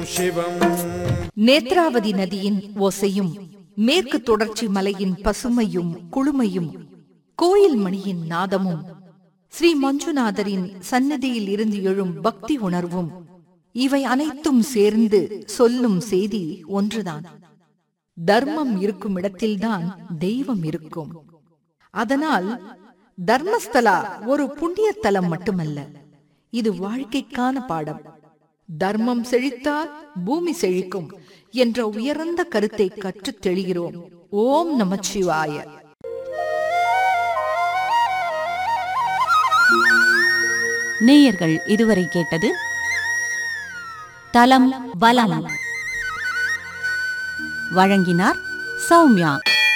शिवम् நேத்ராவதி நதியின் ஓசையும் மேற்கு தொடர்ச்சி மலையின் பசுமையும் குளுமையும் கோயில் மணியின் நாதமும் ஸ்ரீ மஞ்சுநாதரின் சன்னதியில் இருந்து எழும் பக்தி உணர்வும் இவை அனைத்தும் சேர்ந்து சொல்லும் செய்தி ஒன்றுதான் தர்மம் இருக்கும் இடத்தில்தான் தெய்வம் இருக்கும் அதனால் தர்மஸ்தலா ஒரு புண்ணிய தலம் மட்டுமல்ல இது வாழ்க்கைக்கான பாடம் தர்மம் செழித்தால் பூமி செழிக்கும் என்ற உயர்ந்த கருத்தை கற்றுத் தெளிகிறோம் ஓம் நமச்சிவாய நேயர்கள் இதுவரை கேட்டது தலம் வலம் வழங்கினார் சௌமியா